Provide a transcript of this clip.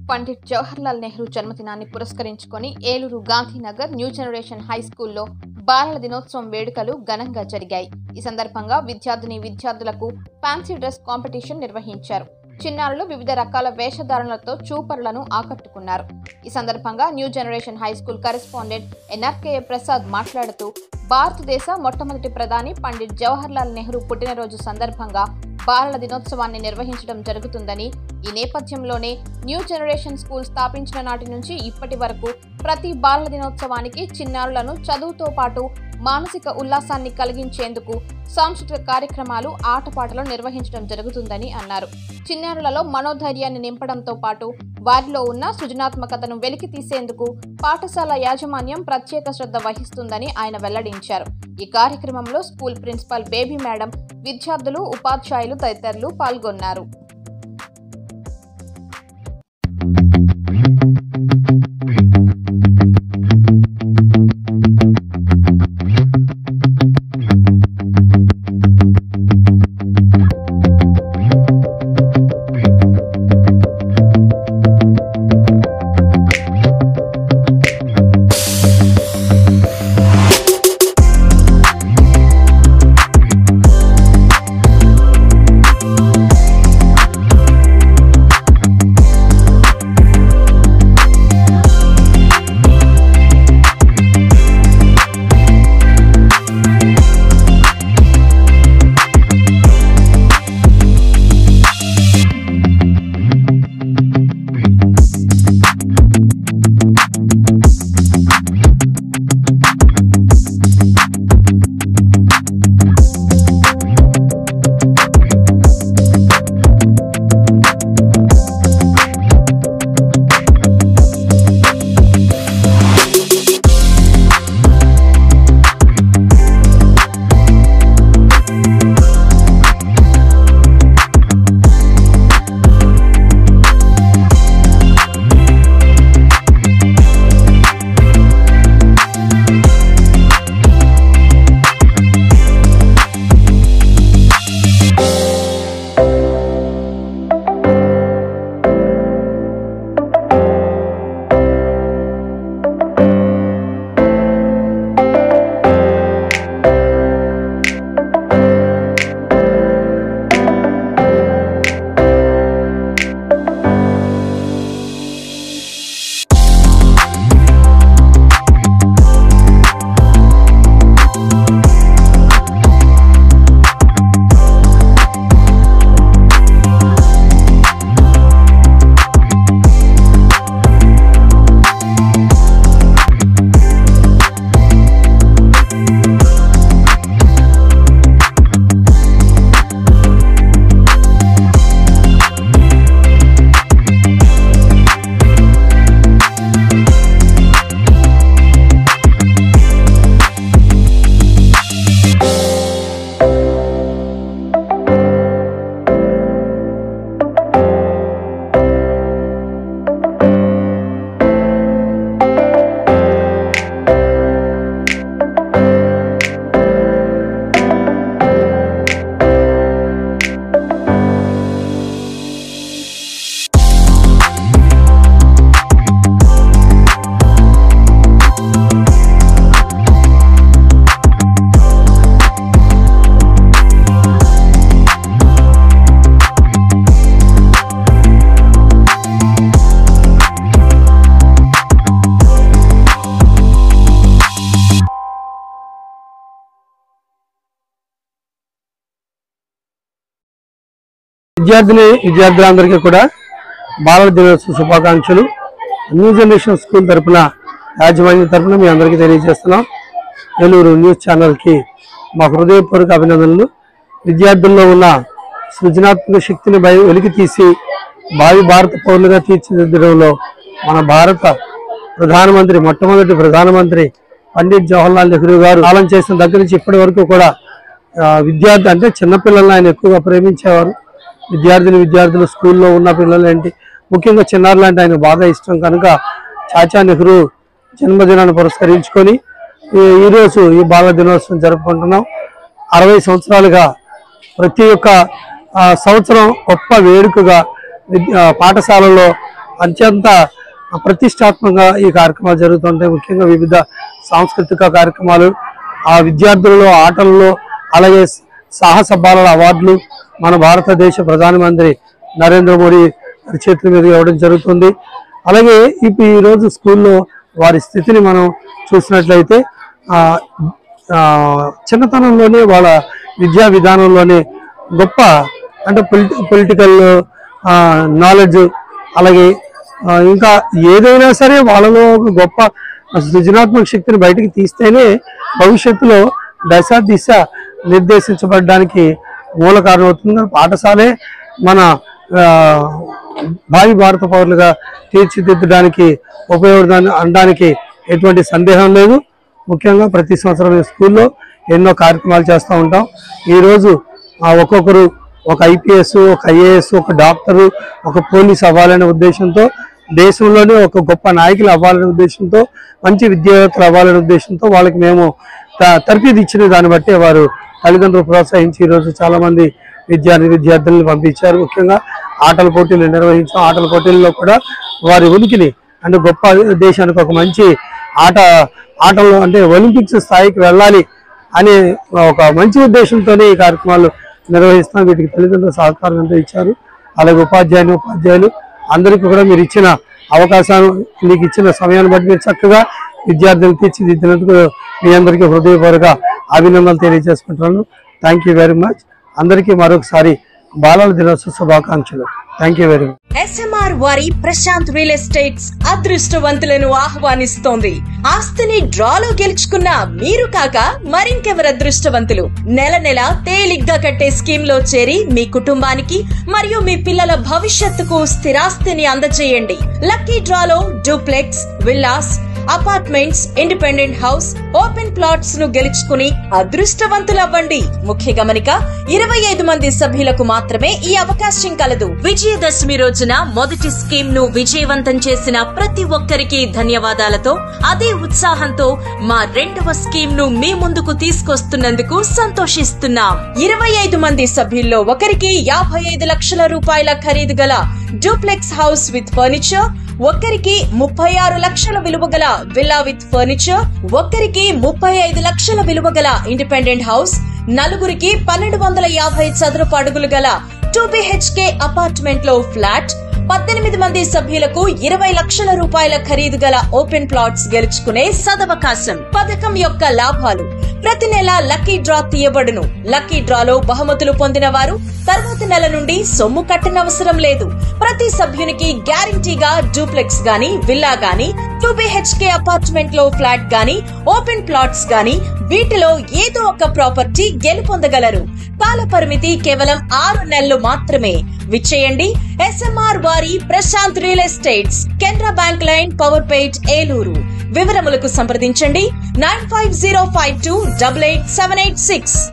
పండిట్ జవహర్లాల్ నెహ్రూ జన్మదినాన్ని పురస్కరించుకొని Eluru Gandhinagar new generation high స్కూల్లో బాలల దినోత్సవం వేడుకలు ఘనంగా జరిగాయి ఈ సందర్భంగా విద్యార్థిని విద్యార్థులకు ఫ్యాన్సీ డ్రెస్ కాంపిటీషన్ నిర్వహించారు చిన్నారులు వివిధ రకాల వేషధారణలతో చూపరులను ఆకట్టుకున్నారు ఈ సందర్భంగా new generation high school correspondent NRKA Prasad మాట్లాడుతూ భారతదేశ మొట్టమొదటి ప్రధాని పండిట్ జవహర్లాల్ నెహ్రూ పుట్టినరోజు సందర్భంగా బాలల దినోత్సవాన్ని నిర్వహించడం జరుగుతుందని ఈ నేపథ్యంలోనే న్యూ జనరేషన్ స్కూల్ స్థాపించిన నాటి నుంచి ఇప్పటి వరకు ప్రతి బాలల దినోత్సవానికి చిన్నారులను చదువుతో పాటు మానసిక ఉల్లాసాన్ని కలిగించేందుకు సాంస్కృతిక కార్యక్రమాలు ఆటపాటలు నిర్వహించడం జరుగుతుందని అన్నారు చిన్నారులలో మనోధైర్యాన్ని నింపడంతో పాటు వారిలో ఉన్న సృజనాత్మకతను వెలికి తీసేందుకు పాఠశాల యాజమాన్యం ప్రత్యేక శ్రద్ధ వహిస్తుందని ఆయన వెల్లడించారు ఈ కార్యక్రమంలో స్కూల్ ప్రిన్సిపల్ బేబీ మేడం విద్యార్థులు ఉపాధ్యాయులు తదితరులు పాల్గొన్నారు విద్యార్థిని విద్యార్థులందరికీ కూడా బాలల దినోత్సవ శుభాకాంక్షలు న్యూ జనరేషన్ స్కూల్ తరపున యాజమాన్యం తరపున మీ అందరికీ తెలియజేస్తున్నాం ఏలూరు న్యూస్ ఛానల్కి మా హృదయపూర్వక అభినందనలు విద్యార్థుల్లో ఉన్న సృజనాత్మక శక్తిని బయ వెలికి తీసి భావి భారత పౌరులుగా తీర్చిదిద్దడంలో మన భారత ప్రధానమంత్రి మొట్టమొదటి ప్రధానమంత్రి పండిట్ జవహర్లాల్ నెహ్రూ గారు కాలం చేసిన దగ్గర నుంచి ఇప్పటి వరకు కూడా ఆ, విద్యార్థి అంటే చిన్నపిల్లల్ని ఆయన ఎక్కువగా ప్రేమించేవారు విద్యార్థిని విద్యార్థులు స్కూల్లో ఉన్న పిల్లలు ఏంటి ముఖ్యంగా చిన్నారులు అంటే ఆయన బాగా ఇష్టం కనుక చాచా నెహ్రూ జన్మదినాన్ని పురస్కరించుకొని ఈ- ఈరోజు ఈ బాల దినోత్సవం జరుపుకుంటున్నాం అరవై సంవత్సరాలుగా ప్రతి ఒక్క ఆ, సంవత్సరం గొప్ప వేడుకగా విద్య- ఆ, పాఠశాలలో అత్యంత ప్రతిష్టాత్మకంగా ఈ కార్యక్రమాలు జరుగుతుంటాయి ముఖ్యంగా వివిధ సాంస్కృతిక కార్యక్రమాలు ఆ విద్యార్థులలో ఆటలలో అలాగే సాహస బాలల అవార్డులు మన భారతదేశ ప్రధానమంత్రి నరేంద్ర మోడీ గారి చేతుల మీద ఇవ్వడం జరుగుతుంది అలాగే ఇప్పుడు ఈ రోజు స్కూల్లో వారి స్థితిని మనం చూసినట్లయితే ఆ, ఆ, చిన్నతనంలోనే వాళ్ళ విద్యా విధానంలోనే గొప్ప అంటే పొలిటి పొలిటికల్ నాలెడ్జ్ అలాగే ఆ, ఇంకా ఏదైనా సరే వాళ్ళలో ఒక గొప్ప సృజనాత్మక శక్తిని బయటికి తీస్తేనే భవిష్యత్తులో దశ దిశ నిర్దేశించబడడానికి మూల కారణం అవుతుంది పాఠశాలే మన ఆ, భావి భారత పౌరులుగా తీర్చిదిద్దడానికి ఉపయోగపడదాన్ని అనడానికి ఎటువంటి సందేహం లేదు ముఖ్యంగా ప్రతి సంవత్సరం ఈ స్కూల్లో ఎన్నో కార్యక్రమాలు చేస్తూ ఉంటాం ఈరోజు ఆ, ఒక్కొక్కరు ఒక ఐపీఎస్ ఒక ఐఏఎస్ ఒక డాక్టరు ఒక పోలీస్ అవ్వాలనే ఉద్దేశంతో దేశంలోనే ఒక గొప్ప నాయకులు అవ్వాలనే ఉద్దేశంతో మంచి విద్యావేత్తలు అవ్వాలనే ఉద్దేశంతో వాళ్ళకి మేము త- తర్ఫీదు ఇచ్చిన దాన్ని బట్టి వారు తల్లిదండ్రులు ప్రోత్సహించి ఈరోజు చాలా మంది విద్యార్థి విద్యార్థులను పంపించారు ముఖ్యంగా ఆటల పోటీలు నిర్వహించాం ఆటల పోటీల్లో కూడా వారి ఉనికిని అంటే గొప్ప దేశానికి ఒక మంచి ఆట ఆటల్లో అంటే ఒలింపిక్స్ స్థాయికి వెళ్ళాలి అనే ఒక మంచి ఉద్దేశంతోనే ఈ కార్యక్రమాలు నిర్వహిస్తాం వీటికి తల్లిదండ్రులు సహకారం అంతా ఇచ్చారు అలాగే ఉపాధ్యాయులు ఉపాధ్యాయులు అందరికీ కూడా మీరు ఇచ్చిన అవకాశాలు మీకు ఇచ్చిన సమయాన్ని బట్టి మీరు చక్కగా విద్యార్థులు తీర్చిదిద్దినందుకు మీ అందరికీ హృదయపూర్వక అభినందనలు తెలియజేసుకుంటున్నాను థ్యాంక్ యూ వెరీ మచ్ అందరికీ మరొకసారి బాలల దినోత్సవ శుభాకాంక్షలు thank you very much SMR వారి ప్రశాంత్ రియల్ ఎస్టేట్స్ అదృష్టవంతులను ఆహ్వానిస్తోంది ఆస్తిని డ్రాలో గెలుచుకున్న మీరు కాక మరింకెవరు అదృష్టవంతులు నెల నెల తేలిగ్గా కట్టే స్కీమ్ లో చేరి మీ కుటుంబానికి మరియు మీ పిల్లల భవిష్యత్తుకు స్థిరాస్తిని అందజేయండి లక్కీ డ్రాలో duplex villas apartments independent house open plots ను గెలుచుకుని అదృష్టవంతులవ్వండి ముఖ్య గమనిక ఇరవై ఐదు మంది సభ్యులకు మాత్రమే ఈ అవకాశం కలదు విజయదశమి రోజున మొదటి స్కీమ్ ను విజయవంతం చేసిన ప్రతి ఒక్కరికి ధన్యవాదాలతో అదే ఉత్సాహంతో మా రెండవ స్కీమ్ ను మీ ముందుకు తీసుకొస్తున్నందుకు సంతోషిస్తున్నాం ఇరవై ఐదు మంది సభ్యుల్లో ఒకరికి యాభై ఐదు లక్షల రూపాయల ఖరీదు గల డూప్లెక్స్ హౌస్ విత్ ఫర్నిచర్ ఒక్కరికి ముప్పై ఆరు లక్షల విలువ గల విల్లా విత్ ఫర్నిచర్ ఒక్కరికి ముప్పై ఐదు లక్షల విలువ గల ఇండిపెండెంట్ హౌస్ నలుగురికి పన్నెండు వందల యాభై చదరపు అడుగులు గల టూ బిహెచ్కే అపార్ట్మెంట్ లో ఫ్లాట్ పద్దెనిమిది మంది సభ్యులకు ఇరవై లక్షల రూపాయల ఖరీదు గల ఓపెన్ ప్లాట్స్ గెలుచుకునే సదవకాశం పథకం యొక్క లాభాలు ప్రతి నెల లక్కీ డ్రా తీయబడును లక్కీ డ్రాలో బహుమతులు పొందిన వారు తర్వాతి నెల నుండి సొమ్ము కట్టనవసరం లేదు ప్రతి సభ్యునికి గ్యారంటీగా డూప్లెక్స్ గాని విల్లా గాని టూ బిహెచ్కే అపార్ట్మెంట్ లో ఫ్లాట్ గాని ఓపెన్ ప్లాట్స్ గాని వీటిలో ఏదో ఒక ప్రాపర్టీ గెలుపొందగలరు కాల పరిమితి కేవలం ఆరు నెలలు మాత్రమే విచ్చేయండి ఎస్ఎంఆర్ వారి Prashanth real estates Canara bank line power page Eluru వివరములకు సంప్రదించండి nine five zero five two double eight seven eight six